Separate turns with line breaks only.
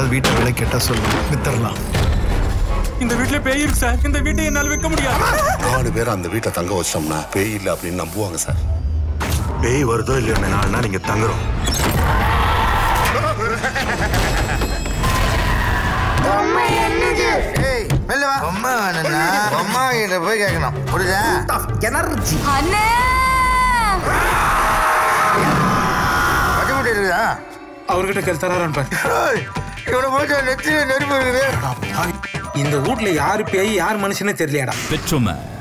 நாள் வீட்டை விலை கேட்டா சொல்லு வித்தரலாம்
இந்த வீட்ல பேய் இருக்கு சார் இந்த வீட்டை என்னால வைக்க முடியாது
நாலு பேர் அந்த வீட்டை தங்க வச்சோம்னா பேய் இல்லை அப்படின்னு நம்புவாங்க சார்
பேய் வருதோ இல்லையோ நாலு நாள் இங்க தங்குறோம்
ஏய் வெளில வா பொம்மை வேணும்னா பொம்மா கிட்ட போய் கேட்கணும் புரியுதா எனர்ஜி
அண்ணே
பச்சைமுட்டி இருக்குதா
அவர்கிட்ட கேள் தராரான்னு பாரு
ஏய், இவனை போட்டு நெத்தியில நெருப்பு இருக்குது
இந்த வீட்ல யாரு பேய் யார் மனுஷனே தெரியலையாடா
பெட்ரோமேன்